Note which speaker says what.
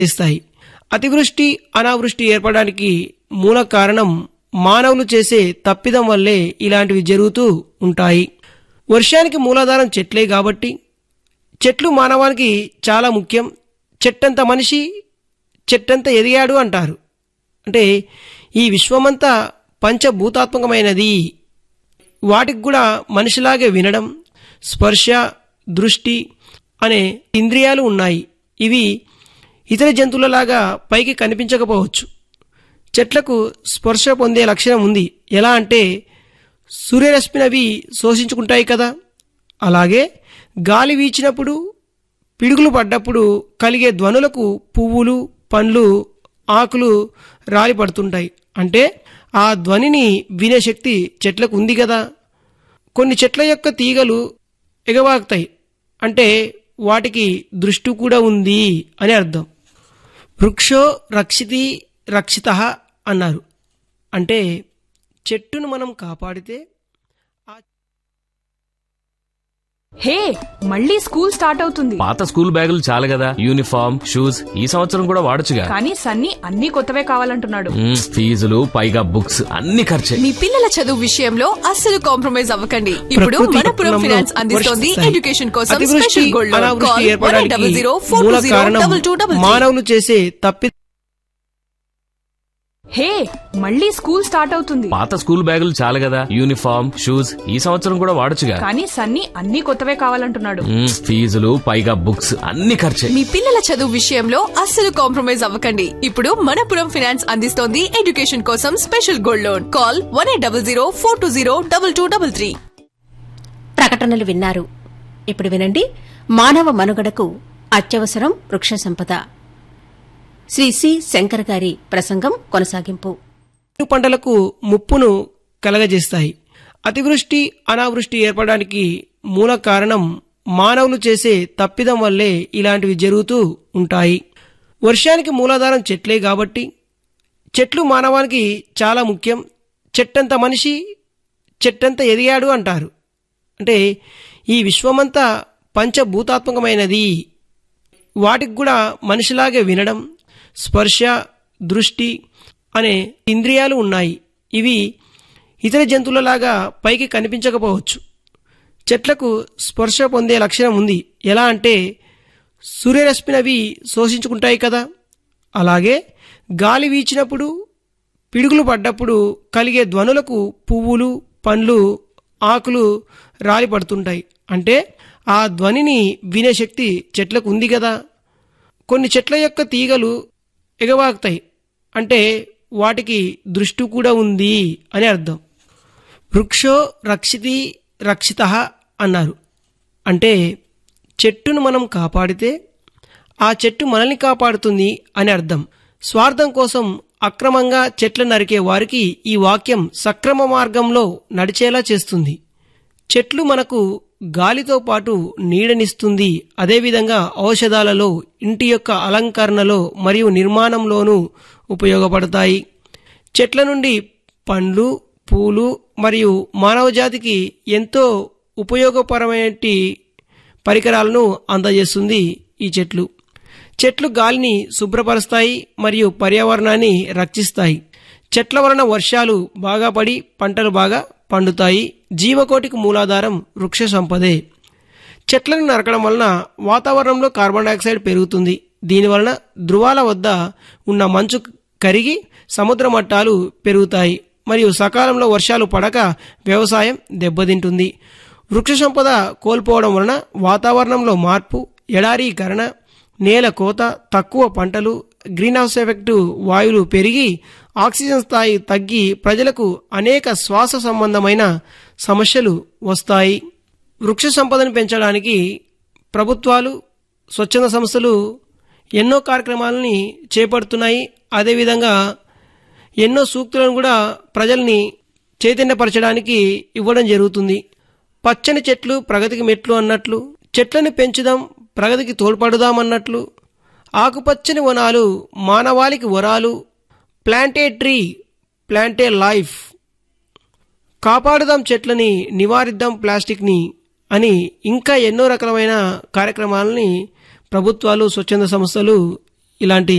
Speaker 1: ఇస్తాయి అతివృష్టి అనావృష్టి ఏర్పడడానికి మూల కారణం మానవులు చేసే తప్పిదం వల్లే ఇలాంటివి జరుగుతూ ఉంటాయి వర్షానికి మూలాధారం చెట్లే కాబట్టి చెట్లు మానవానికి చాలా ముఖ్యం చెట్టంత మనిషి చెట్టంత ఎదిగాడు అంటారు అంటే ఈ విశ్వమంతా పంచభూతాత్మకమైనది వాటికి కూడా మనిషిలాగే వినడం స్పర్శ దృష్టి అనే ఇంద్రియాలు ఉన్నాయి ఇవి ఇతర జంతువులలాగా పైకి కనిపించకపోవచ్చు చెట్లకు స్పర్శ పొందే లక్షణం ఉంది ఎలా అంటే సూర్యరశ్మిని అవి శోషించుకుంటాయి కదా అలాగే గాలి వీచినప్పుడు పిడుగులు పడ్డప్పుడు కలిగే ధ్వనులకు పువ్వులు పండ్లు ఆకులు రాలి పడుతుంటాయి అంటే ఆ ధ్వనిని వినే శక్తి చెట్లకు ఉంది కదా కొన్ని చెట్ల యొక్క తీగలు ఎగవాకుతాయి అంటే వాటికి దృష్టి కూడా ఉంది అని అర్థం వృక్షో రక్షితి రక్షిత అన్నారు అంటే చెట్టును మనం కాపాడితే
Speaker 2: హే మళ్ళీ స్కూల్ స్టార్ట్ అవుతుంది
Speaker 3: పాత స్కూల్ బ్యాగులు చాలు కదా యూనిఫామ్ షూస్ ఈ సంవత్సరం కూడా వాడొచ్చుగా
Speaker 2: కానీ సన్నీ అన్ని కొత్తవే కావాలంటున్నాడు
Speaker 3: మ్మ్, ఫీజులు పైగా బుక్స్ అన్ని ఖర్చే
Speaker 4: మీ పిల్లల చదువు విషయంలో అస్సలు కాంప్రమైజ్ అవ్వకండి ఇప్పుడు
Speaker 1: ప్రకృతి
Speaker 4: మనపురం
Speaker 1: పట్టణంలో
Speaker 4: ఫైనాన్స్ అందిస్తోంది
Speaker 1: వర్షిస్తాయి.
Speaker 4: ఎడ్యుకేషన్ కోసం
Speaker 1: అతివృష్టి
Speaker 4: స్పెషల్ గోల్డ్ లోన్
Speaker 1: అనావృష్టి
Speaker 4: కాల్ వన్
Speaker 1: ఏర్పడడానికి
Speaker 4: డబల్ జీరో ఫోర్
Speaker 1: మూల
Speaker 4: టూ జీరో
Speaker 1: కారణం
Speaker 4: డబల్ టూ డబల్ త్రీ.
Speaker 1: మానవులు చేసే తప్పి
Speaker 2: హే మళ్ళీ స్కూల్ స్టార్ట్ అవుతుంది
Speaker 3: పాత స్కూల్ బ్యాగులు చాలు కదా యూనిఫామ్ షూస్ ఈ సంవత్సరం కూడా వాడొచ్చుగా
Speaker 2: కానీ సన్నీ అన్ని కొత్తవే కావాలంటున్నాడు
Speaker 3: మ్మ్, ఫీజులు పైగా బుక్స్ అన్ని ఖర్చే
Speaker 4: మీ పిల్లల చదువు విషయంలో అస్సలు కాంప్రమైజ్ అవ్వకండి ఇప్పుడు మనపురం ఫైనాన్స్ అందిస్తోంది ఎడ్యుకేషన్ కోసం special gold loan call one eight double zero four two zero double two double three
Speaker 5: ప్రకటనలు విన్నారు ఇప్పుడు వినండి మానవ మనుగడకు అత్యవసరం వృక్ష సంపద శ్రీ సి శంకర్ గారి ప్రసంగం కొనసాగింపు
Speaker 1: పంటలకు ముప్పును కలగజేస్తాయి అతివృష్టి అనావృష్టి ఏర్పడడానికి మూల కారణం మానవులు చేసే తప్పిదం వల్లే ఇలాంటివి జరుగుతూ ఉంటాయి వర్షానికి మూలాధారం చెట్లే కాబట్టి చెట్లు మానవానికి చాలా ముఖ్యం చెట్టంత మనిషి చెట్టంత ఎదిగాడు అంటారు అంటే ఈ విశ్వమంతా పంచభూతాత్మకమైనది వాటికి కూడా మనిషిలాగే వినడం స్పర్శ దృష్టి అనే ఇంద్రియాలు ఉన్నాయి ఇవి ఇతర జంతువులలాగా పైకి కనిపించకపోవచ్చు చెట్లకు స్పర్శ పొందే లక్షణం ఉంది ఎలా అంటే సూర్యరశ్మిని అవి శోషించుకుంటాయి కదా అలాగే గాలి వీచినప్పుడు పిడుగులు పడ్డప్పుడు కలిగే ధ్వనులకు పువ్వులు పండ్లు ఆకులు రాలి పడుతుంటాయి అంటే ఆ ధ్వనిని వినే శక్తి చెట్లకు ఉంది కదా కొన్ని చెట్ల యొక్క తీగలు ఎగవాకుతాయి అంటే వాటికి దృష్టి కూడా ఉంది అని అర్థం వృక్షో రక్షితి రక్షిత అన్నారు అంటే చెట్టును మనం కాపాడితే ఆ చెట్టు మనల్ని కాపాడుతుంది అని అర్థం స్వార్థం కోసం అక్రమంగా చెట్లు నరికే వారికి ఈ వాక్యం సక్రమ మార్గంలో నడిచేలా చేస్తుంది చెట్లు మనకు గాలితో పాటు నీడనిస్తుంది అదేవిధంగా ఔషధాలలో ఇంటి యొక్క అలంకరణలో మరియు నిర్మాణంలోనూ ఉపయోగపడతాయి చెట్ల నుండి పండ్లు పూలు మరియు మానవజాతికి ఎంతో ఉపయోగపరమైన పరికరాలను అందజేస్తుంది ఈ చెట్లు చెట్లు గాలిని శుభ్రపరుస్తాయి మరియు పర్యావరణాన్ని రక్షిస్తాయి చెట్ల వలన వర్షాలు బాగా పడి పంటలు బాగా పండుతాయి జీవకోటికి మూలాధారం వృక్ష సంపదే చెట్లను నరకడం వలన వాతావరణంలో కార్బన్ డైఆక్సైడ్ పెరుగుతుంది దీనివలన ధృవాల వద్ద ఉన్న మంచు కరిగి సముద్ర మట్టాలు పెరుగుతాయి మరియు సకాలంలో వర్షాలు పడక వ్యవసాయం దెబ్బతింటుంది వృక్ష సంపద కోల్పోవడం వలన వాతావరణంలో మార్పు ఎడారీకరణ నేల కోత తక్కువ పంటలు గ్రీన్ హౌస్ ఎఫెక్టు వాయువులు పెరిగి ఆక్సిజన్ స్థాయి తగ్గి ప్రజలకు అనేక శ్వాస సంబంధమైన సమస్యలు వస్తాయి వృక్ష సంపదను పెంచడానికి ప్రభుత్వాలు స్వచ్ఛంద సంస్థలు ఎన్నో కార్యక్రమాలని చేపడుతున్నాయి అదేవిధంగా ఎన్నో సూక్తులను కూడా ప్రజల్ని చైతన్యపరచడానికి ఇవ్వడం జరుగుతుంది పచ్చని చెట్లు ప్రగతికి మెట్లు అన్నట్లు చెట్లను పెంచుదాం ప్రగతికి తోడ్పడుదాం అన్నట్లు ఆకుపచ్చని వనాలు మానవాళికి వరాలు ప్లాంటే ట్రీ ప్లాంటే లైఫ్ కాపాడుదాం చెట్లని నివారిద్దాం ప్లాస్టిక్ని అని ఇంకా ఎన్నో రకాలమైన కార్యక్రమాలని ప్రభుత్వాలు స్వచ్ఛంద సంస్థలు ఇలాంటి